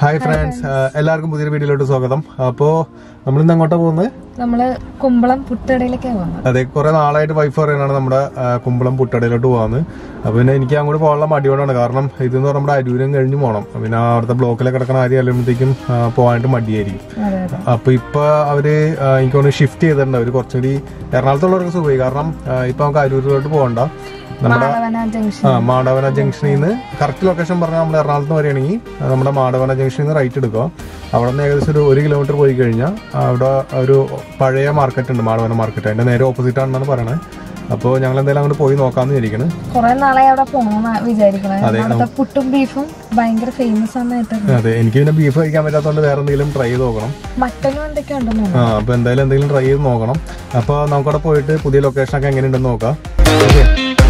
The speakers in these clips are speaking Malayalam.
ഹായ് ഫ്രണ്ട്സ് എല്ലാവർക്കും പുതിയൊരു വീഡിയോയിലോട്ട് സ്വാഗതം അപ്പോ നമ്മൾ ഇന്ന് അങ്ങോട്ടാ പോകുന്നത് നമ്മള് കുമ്പളം പുട്ടടയിലേക്കാണ് പോകുന്നത് അതെ കുറെ നാളായിട്ട് വൈഫ് പറയുന്നതാണ് നമ്മുടെ ആ, കുമ്പളം പുട്ടടയിലോട്ട് പോകാന്ന് അപ്പൊ പിന്നെ എനിക്ക് അങ്ങോട്ട് പോകാനുള്ള മടിയോടാണ് കാരണം ഇതെന്ന് പറഞ്ഞാൽ നമ്മുടെ അരൂരം കഴിഞ്ഞ് പോകണം പിന്നെ അവിടുത്തെ ബ്ലോക്കിലൊക്കെ കിടക്കുന്ന ആദ്യം അല്ലുമ്പോഴത്തേക്കും പോകാനായിട്ട് മടിയായിരിക്കും അതെ അതെ അപ്പൊ ഇപ്പൊ അവര് ആ, എനിക്ക് തോന്നുന്നു ഷിഫ്റ്റ് ചെയ്തിട്ടുണ്ട് അവര് കുറച്ചുകൂടി എറണാകുളത്തുള്ളവർക്ക് സുഖമായി കാരണം ആ, ഇപ്പൊ നമുക്ക് അരൂരിലോട്ട് പോകണ്ട നമ്മുടെ മാളവന ജംഗ്ഷൻ ആ മാടവന ജംഗ്ഷനിൽ നിന്ന് കറക്റ്റ് ലൊക്കേഷൻ പറഞ്ഞാൽ നമ്മൾ എറണാകുളത്ത് വരികയാണെങ്കിൽ ആ, നമ്മുടെ മാടവന ജംഗ്ഷനിൽ നിന്ന് റൈറ്റ് എടുക്കുക അവിടെ നിന്ന് ഏകദേശം ഒരു ഒരു കിലോമീറ്റർ പോയി കഴിഞ്ഞാൽ അവിടെ ഒരു പഴയ മാർക്കറ്റ് ഉണ്ട് മാടവന മാർക്കറ്റ് അതിന്റെ നേരെ ഓപ്പോസിറ്റ് ആണെന്നാണ് പറയണത് അപ്പോൾ ഞങ്ങൾ എന്തായാലും അങ്ങോട്ട് പോയി നോക്കാമെന്ന് വിചാരിക്കണ് കുറെ നാളായി അവിടെ പോകണമെന്ന് വിചാരിക്കണത് അവിടുത്തെ പുട്ടും ബീഫും ഭയങ്കര ഫേമസ് ആണ് കേട്ടത് അതെ എനിക്ക് പിന്നെ ബീഫ് കഴിക്കാൻ പറ്റാത്തതുകൊണ്ട് വേറെ എന്തെങ്കിലും ട്രൈ ചെയ്ത് നോക്കണം മട്ടനും എന്തൊക്കെ ഉണ്ടെന്ന് ആ അപ്പോൾ എന്തായാലും എന്തെങ്കിലും ട്രൈ ചെയ്ത് നോക്കണം അപ്പോൾ നമുക്കവിടെ പോയിട്ട് പുതിയ ലൊക്കേഷനൊക്കെ എങ്ങനെയുണ്ടെന്ന് നോക്കാം ഓക്കെ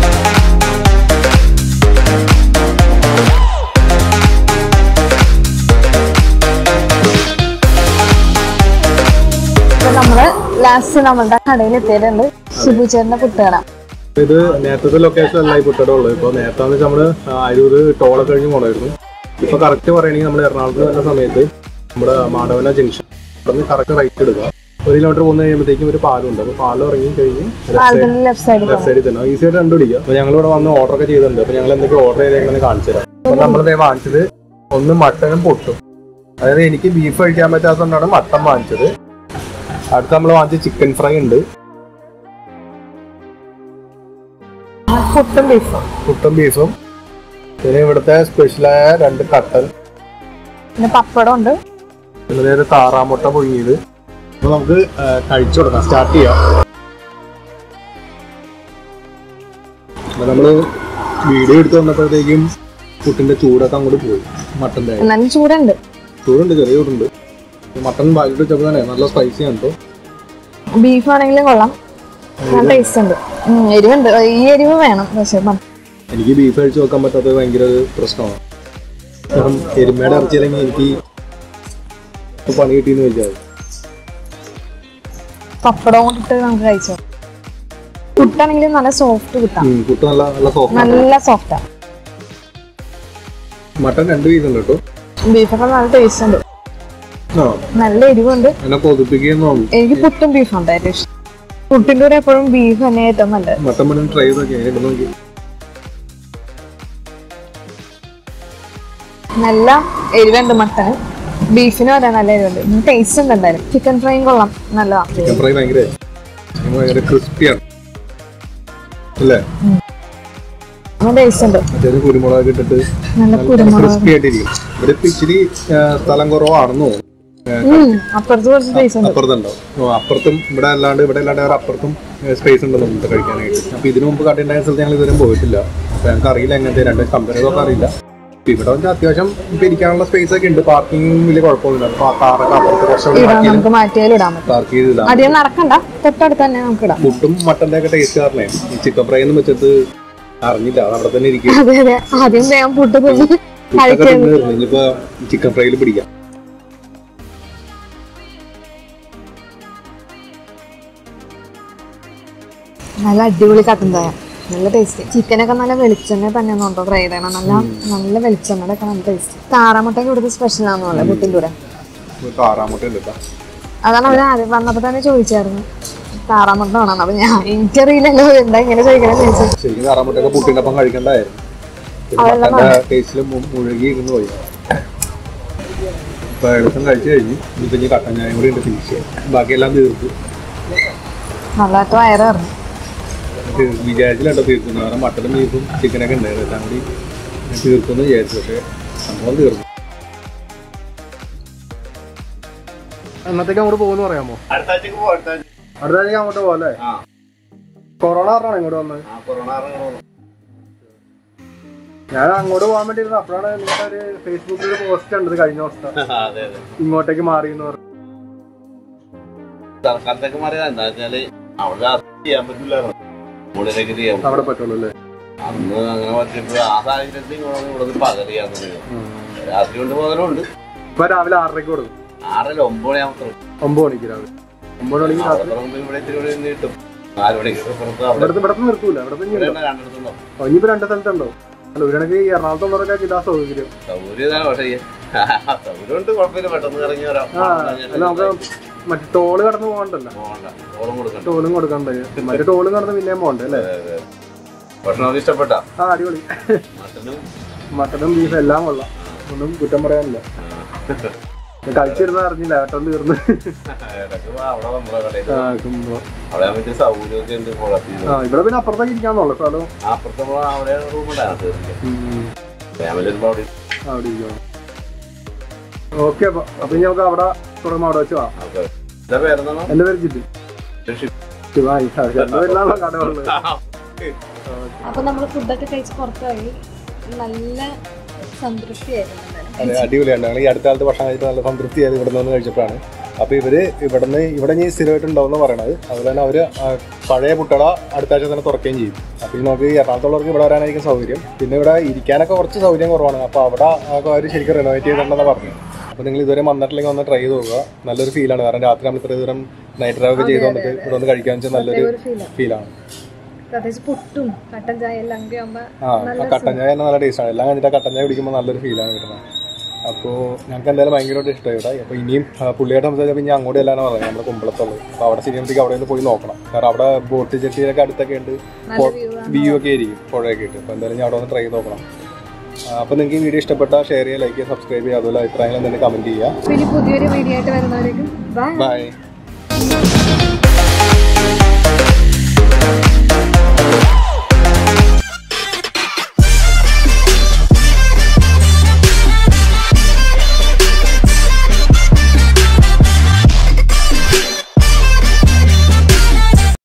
ഇപ്പൊ നമ്മള് ലാസ്റ്റ് നമ്മളുടെ കടയിൽ എത്തിയിട്ടുണ്ട് ഷിബു ചേട്ടന്റെ പുട്ടുകട ഇത് നേരത്തെ ലൊക്കേഷൻ അല്ല ഈ പുട്ടട ഉള്ളത് ഇപ്പൊ നേരത്തെ വെച്ചാൽ നമ്മള് അരൂര് ടോളൊക്കെ കഴിഞ്ഞ് പോണായിരുന്നു ഇപ്പൊ കറക്റ്റ് പറയണെങ്കിൽ നമ്മൾ എറണാകുളത്ത് വരുന്ന സമയത്ത് നമ്മുടെ മാടവന ജംഗ്ഷൻ അവിടെ കറക്റ്റ് റൈറ്റ് എടുക്കുക ഒരു കിലോമീറ്റർ പോകുന്ന കഴിയുമ്പോഴത്തേക്കും ഒരു പാലമുണ്ട് അപ്പൊ പാലം ഇറങ്ങി കഴിഞ്ഞ് പാലത്തിന്റെ ലെഫ്റ്റ് സൈഡിൽ ലെഫ്റ്റ് സൈഡിൽ തന്നെ ഈസി ആയിട്ട് കണ്ടുപിടിക്കുക അപ്പൊ ഞങ്ങൾ ഇവിടെ വന്ന് ഓർഡർ ഒക്കെ ചെയ്തിട്ടുണ്ട് അപ്പൊ ഞങ്ങൾ എന്തൊക്കെ ഓർഡർ ചെയ്തേക്കണെന്ന് കാണിച്ചു തരാം അപ്പൊ നമ്മളിതേ വാങ്ങിച്ചത് ഒന്ന് മട്ടനും പൊട്ടും അതായത് എനിക്ക് ബീഫ് കഴിക്കാൻ പറ്റാത്തതുകൊണ്ടാണ് മട്ടൻ വാങ്ങിച്ചത് അടുത്ത് നമ്മൾ വാങ്ങിച്ച ചിക്കൻ ഫ്രൈ ഉണ്ട് പുട്ടും ബീഫും പുട്ടും ബീഫും പിന്നെ ഇവിടുത്തെ സ്പെഷ്യലായ രണ്ട് കട്ടൻ പിന്നെ പപ്പടം ഉണ്ട് പിന്നെ നേരെ താറാമുട്ട പുഴുങ്ങിയത് അപ്പൊ നമുക്ക് ആ, കഴിച്ചു തുടങ്ങാം സ്റ്റാർട്ട് ചെയ്യാം അപ്പൊ നമ്മള് വീഡിയോ എടുത്ത് വന്നപ്പോഴത്തേക്കും പുട്ടിന്റെ ചൂടൊക്കെ അങ്ങോട്ട് പോയി മട്ടന്റെ എന്നാലും ചൂടുണ്ട് ചൂടുണ്ട് ചെറിയ ചൂടുണ്ട് മട്ടൺ ബാഗിട്ട് വെച്ചപ്പോൾ തന്നെ നല്ല സ്പൈസി ആണ് കേട്ടോ ബീഫ് ആണെങ്കിലും കൊള്ളാം നല്ല ടേസ്റ്റ് ഉണ്ട് ഉം, എരിവുണ്ട് ഈ എരിവ് വേണം പക്ഷെ മ- എനിക്ക് ബീഫ് കഴിച്ച് വെക്കാൻ പറ്റാത്തത് ഭയങ്കര ഒരു പ്രശ്നമാണ് കാരണം എരുമയുടെ ഇറച്ചിയില്ലെങ്കിൽ എനിക്ക് ഇപ്പൊ പണി കിട്ടിയെന്ന് വെച്ചാൽ പപ്പടം കൊണ്ടിട്ട് നമുക്ക് കഴിച്ചോ പുട്ടാണെങ്കിലും നല്ല സോഫ്റ്റ് പുട്ടാ പുട്ട് നല്ല നല്ല സോഫ്റ്റ് നല്ല സോഫ്റ്റാ മട്ടൺ രണ്ട് പീസ് ഉണ്ട് കേട്ടോ ബീഫൊക്കെ നല്ല ടേസ്റ്റ് ഉണ്ട് ആ നല്ല എരിവുണ്ട് എന്നെ കൊതിപ്പിക്കുന്നു തോന്നുന്നു എനിക്ക് പുട്ടും ബീഫുണ്ട് ഏറ്റവും ഇഷ്ടം പുട്ടിന്റെ കൂടെ എപ്പോഴും ബീഫ് തന്നെ ഏറ്റവും നല്ലത് മട്ടൺ മട്ടൺ ട്രൈ ചെയ്തൊക്കെ എങ്ങനെ നോക്കി നല്ല എരിവുണ്ട് മട്ടന് ബീഫിന് വരെ നല്ല എരിവുണ്ട് ടേസ്റ്റ് ഉണ്ട് എന്തായാലും ചിക്കൻ ഫ്രൈയും കൊള്ളാം നല്ലതാ ചിക്കൻ ഫ്രൈ ഭയങ്കര ചിക്കൻ ഭയങ്കര ക്രിസ്പിയാണ് അല്ലേ നല്ല ടേസ്റ്റ് ഉണ്ട് അത്യാവശ്യം കുരുമുളക് ഇട്ടിട്ട് നല്ല കുരുമുളക് ക്രിസ്പി ആയിട്ടിരിക്കും ഇവിടെ ഇപ്പൊ ഇച്ചിരി ആ, സ്ഥലം കുറവാണെന്ന് തോന്നുന്നു ഉം, അപ്പുറത്ത് കുറച്ച് ടേസ്റ്റ് ഉണ്ട് അപ്പുറത്തുണ്ടോ ഓ, അപ്പുറത്തും ഇവിടെ അല്ലാണ്ട് ഇവിടെ അല്ലാണ്ട് വേറെ അപ്പുറത്തും സ്പേസ് ഉണ്ടല്ലോ നമുക്ക് കഴിക്കാനായിട്ട് അപ്പൊ ഇതിനു മുമ്പ് കണ്ടിട്ടുണ്ടായ സ്ഥലത്ത് ഞങ്ങൾ ഇതുവരെ പോയിട്ടില്ല അപ്പൊ ഞങ്ങൾക്ക് അറിയില്ല എങ്ങനത്തെ രണ്ട് കമ്പനികളൊക്കെ അറിയില്ല ഇപ്പൊ ഇവിടെ വന്ന് അത്യാവശ്യം ഇപ്പൊ ഇരിക്കാനുള്ള സ്പേസ് ഒക്കെ ഉണ്ട് പാർക്കിംഗ് വലിയ കുഴപ്പമൊന്നുമില്ല അപ്പൊ ആ കാറൊക്കെ അപ്പുറത്ത് കുറച്ചുകൂടി ഇടാം നമുക്ക് മാറ്റിയാലും ഇടാൻ പറ്റും പാർക്ക് ചെയ്ത് ഇടാം അധികം നടക്കണ്ട തൊട്ടടുത്ത് തന്നെ നമുക്ക് ഇടാം ഫുഡും മട്ടന്റെ ഒക്കെ ടേസ്റ്റ് കാരണേ ഈ ചിക്കൻ ഫ്രൈ എന്ന് വെച്ചിട്ട് അറിഞ്ഞില്ല അത് അവിടെ തന്നെ ഇരിക്കും അതെ അതെ ആദ്യം വേഗം പുട്ട് തിന്ന് ഫുഡൊക്കെ കഴിക്കാൻ തിന്ന് തീർന്നു. ഇനിയിപ്പോ ചിക്കൻ ഫ്രൈയിൽ പിടിക്കാം നല്ല അടിപൊളി കട്ടൻ ചായ നല്ല ടേസ്റ്റ് ചിക്കനൊക്കെ നല്ല വെളിച്ചെണ്ണ തന്നെ ഉണ്ടോ ഫ്രൈ ചെയ്യണം നല്ല നല്ല വെളിച്ചെണ്ണയുടെ ഒക്കെ നല്ല ടേസ്റ്റ് താറാമുട്ടൊക്കെ ഇവിടുത്തെ സ്പെഷ്യൽ ആണെന്നുള്ളത് പുട്ടിൻ്റെ കൂടെ താറാമുട്ട ഉണ്ട് ട്ടോ. അതാണ് അവർ ആദ്യം വന്നപ്പോൾ തന്നെ ചോദിച്ചായിരുന്നു താറാമുട്ട വേണം അപ്പൊ ഞാൻ എനിക്കറിയില്ലല്ലോ എന്താ ഇങ്ങനെ ചോദിക്കണം ചോദിച്ചു ശരിക്കും താറാമുട്ടൊക്കെ പുട്ടിന്റെ ഒപ്പം കഴിക്കണ്ടായിരുന്നു പിന്നെ അതെല്ലാം മട്ടന്റെ ടേസ്റ്റിൽ മുഴുകി ഇരുന്ന് പോയി ഇപ്പൊ ഏകദേശം കഴിച്ചു കഴിഞ്ഞു ഇനിയിപ്പോ ഇനി കട്ടൻ ചായ കൂടി ഉണ്ട് ഫിനിഷ് ബാക്കിയെല്ലാം തീർത്തു നല്ലതായിട്ട് വയറ് പറഞ്ഞു തീർ- വിചാരിച്ചില്ലട്ടോ തീർക്കുന്നു കാരണം മട്ടനും ബീഫും ചിക്കനൊക്കെ ഉണ്ടായിരുന്നു എല്ലാം കൂടി തീർക്കുന്നു വിചാരിച്ചു പക്ഷെ സംഭവം തീർന്നു എന്നത്തേക്ക് അങ്ങോട്ട് പോകുന്നു പറയാമോ അടുത്ത ആഴ്ചക്ക് അങ്ങോട്ട് പോകാം അല്ലേ കൊറോണ കാരണമാണ് ഇങ്ങോട്ട് വന്നത് ഞാൻ അങ്ങോട്ട് പോകാൻ വേണ്ടി ഇരുന്നു അപ്പോഴാണ് നിങ്ങളുടെ ഒരു ഫേസ്ബുക്കിൽ ഒരു പോസ്റ്റ് കണ്ടത് കഴിഞ്ഞ ദിവസം ഇങ്ങോട്ടേക്ക് മാറി എന്ന് പറഞ്ഞു സർക്കാരത്തൊക്കെ മാറിയതാ എന്താ വെച്ചാല് അവിടെ അറസ്റ്റ് ചെയ്യാൻ പറ്റില്ലായിരുന്നു ഉള്ളിലേക്ക് ചെയ്യാൻ അവിടെ പറ്റുള്ളൂ അല്ലേ അന്ന് അങ്ങനെ പറ്റിയപ്പോൾ ആ സാഹചര്യത്തിൽ ഇങ്ങോട്ട് ഇവിടെ പകൽ ചെയ്യാൻ തുടങ്ങി രാത്രി കൊണ്ട് പകലുണ്ട് ഇപ്പൊ രാവിലെ ആറരയ്ക്ക് കൊടുക്കും ആറര ഒമ്പത് മണിയാകുമ്പോൾ ഒമ്പത് മണിക്ക് രാവിലെ ഒമ്പത് മണിക്ക് രാത്രി തുടങ്ങുമ്പോൾ ഇവിടെ ഇത്തിരി കൂടി നീട്ടും നാല് മണിക്ക് പുറത്ത് അവിടെ ഇവിടുത്തെ ഇവിടത്തെ നിർത്തൂല ഇവിടത്തെ ഇനി ഇവിടെ ഉണ്ടോ? തന്നെ രണ്ടിടത്തുണ്ടോ ഓ, ഇനിയിപ്പോ രണ്ട് സ്ഥലത്തുണ്ടോ അല്ല ഒരു കണക്ക് ഈ എറണാകുളത്തുള്ളവരൊക്കെ ഇതാ സൗകര്യം സൗകര്യം ഇതാണ് പക്ഷേ ഈ സൗകര്യം ഉണ്ട് കുഴപ്പമില്ല പെട്ടെന്ന് ഇറങ്ങി വരാം ആ അല്ല നമുക്ക് മറ്റേ ടോള് കടന്ന് പോകണ്ടല്ലോ പോകണ്ട ഓളം കൊടുക്കണ്ട ടോളും കൊടുക്കണ്ടേ മറ്റേ ടോളും കടന്ന് പിന്നെയും പോകണ്ടേ അല്ലേ ഭക്ഷണം ഇഷ്ടപ്പെട്ട ആ അടിപൊളി മട്ടനും മട്ടനും ബീഫും എല്ലാം കൊള്ളാം ഒന്നും കുറ്റം പറയാനില്ല ഞാൻ കഴിച്ചിരുന്ന അറിഞ്ഞില്ല ഏട്ടൻ തീർന്ന് ഇടയ്ക്ക് വാ, അവിടെ നമ്മളെ കടയിൽ ആ, കുമ്പോ. അവിടെ ആകുമ്പോൾ സൗകര്യമൊക്കെ ഉണ്ട് കുളത്തിൽ ആ ഇവിടെ പിന്നെ അപ്പുറത്തേക്ക് ഇരിക്കാന്നുള്ളു സ്ഥലം അപ്പുറത്തെ നമ്മളെ അവിടെ റൂമുണ്ടാണ് തീർച്ചയായും ഫാമിലി വരുമ്പോൾ അവിടെ അവിടെ ഇരിക്കാം ഓക്കെ അപ്പൊ അപ്പൊ ഇനി നമുക്ക് അവിടെ തുടങ്ങുമ്പോ അവിടെ വെച്ച് വാ നമുക്ക് എന്താ പേരെന്താണോ എന്റെ പേര് ജിബിൻ ശിവായി എന്റെ പേരിലാണല്ലോ കടകളുള്ളത് അപ്പൊ നമ്മൾ ഫുഡൊക്കെ കഴിച്ച് പുറത്തുപോയി നല്ല സംതൃപ്തിയായിരുന്നു എന്തായാലും. അതെ അടിപൊളിയാണ് ഞങ്ങൾ ഈ അടുത്ത കാലത്ത് ഭക്ഷണം കഴിച്ചിട്ട് നല്ല സംതൃപ്തിയായത് ഇവിടെ നിന്ന് കഴിച്ചപ്പോഴാണ് അപ്പോൾ ഇവര് ഇവിടുന്ന് ഇവിടെ ഇനി സ്ഥിരമായിട്ട് ഉണ്ടാവുമെന്ന് പറയണത് അതുപോലെ തന്നെ അവര് ആ പഴയ പുട്ടട അടുത്ത ആഴ്ച തന്നെ തുറക്കുകയും ചെയ്യും അപ്പോൾ ഈ നമുക്ക് ഈ എറണാകുളത്തുള്ളവർക്ക് ഇവിടെ വരാനായിരിക്കും സൗകര്യം പിന്നെ ഇവിടെ ഇരിക്കാനൊക്കെ കുറച്ച് സൗകര്യം കുറവാണ് അപ്പോൾ അവിടെ അവർ ശരിക്കും റിനോവേറ്റ് ചെയ്തിട്ടുണ്ടെന്ന് പറഞ്ഞു അപ്പോൾ നിങ്ങൾ ഇതുവരെ വന്നിട്ടില്ലെങ്കിൽ ഒന്ന് ട്രൈ ചെയ്ത് നോക്കുക നല്ലൊരു ഫീലാണ് കാരണം രാത്രി നമ്മൾ ഇത്ര ദൂരം നൈറ്റ് ഡ്രൈവ് ഒക്കെ ചെയ്ത് വന്നിട്ട് ഇവിടെ ഒന്ന് കഴിക്കാൻ വെച്ചാൽ നല്ലൊരു ഒരു ഫീലാണ് ഫീലാണ് പ്രത്യേകിച്ച് പുട്ടും കട്ടൻ ചായ എല്ലാം കൂടി ആകുമ്പോ ആ ആ കട്ടൻ ചായ തന്നെ നല്ല ടേസ്റ്റാണ് എല്ലാം കഴിഞ്ഞിട്ട് ആ കട്ടൻ ചായ കുടിക്കുമ്പോൾ നല്ലൊരു ഫീലാണ് കിട്ടുന്നത് അപ്പോൾ ഞങ്ങൾക്ക് എന്തായാലും ഭയങ്കരമായിട്ട് ഇഷ്ടമായി ഇവിടെ അപ്പോൾ ഇനിയും ആ, പുള്ളിയായിട്ട് സംസാരിച്ചപ്പോൾ ഇനി അങ്ങോട്ട് എല്ലാമാണ് പറയുന്നത് നമ്മുടെ കുമ്പളത്തുള്ളത് അപ്പോൾ അവിടെ ശരിയാകുമ്പോഴത്തേക്ക് അവിടെ ഒന്ന് പോയി നോക്കണം കാരണം അവിടെ ബോട്ട് ചെട്ടിയൊക്കെ അടുത്തൊക്കെ ഉണ്ട് നല്ല വ്യൂ വ്യൂ ഒക്കെ ആയിരിക്കും പുഴയൊക്കെ ആയിട്ട് അപ്പോൾ എന്തായാലും ഞാൻ അവിടെ ഒന്ന് ട്രൈ ചെയ്ത് നോക്കണം അപ്പോൾ നിങ്ങൾക്ക് ഈ വീഡിയോ ഇഷ്ടപ്പെട്ടാൽ ഷെയർ ചെയ്യുക ലൈക്ക് ചെയ്യുക സബ്സ്ക്രൈബ് ചെയ്യുക അതുപോലെ അഭിപ്രായങ്ങൾ എന്തെങ്കിലും കമൻറ്റ് ചെയ്യുക ഇനി പുതിയൊരു വീഡിയോ ആയിട്ട് വരുന്നവരേക്കും ബൈ ബൈ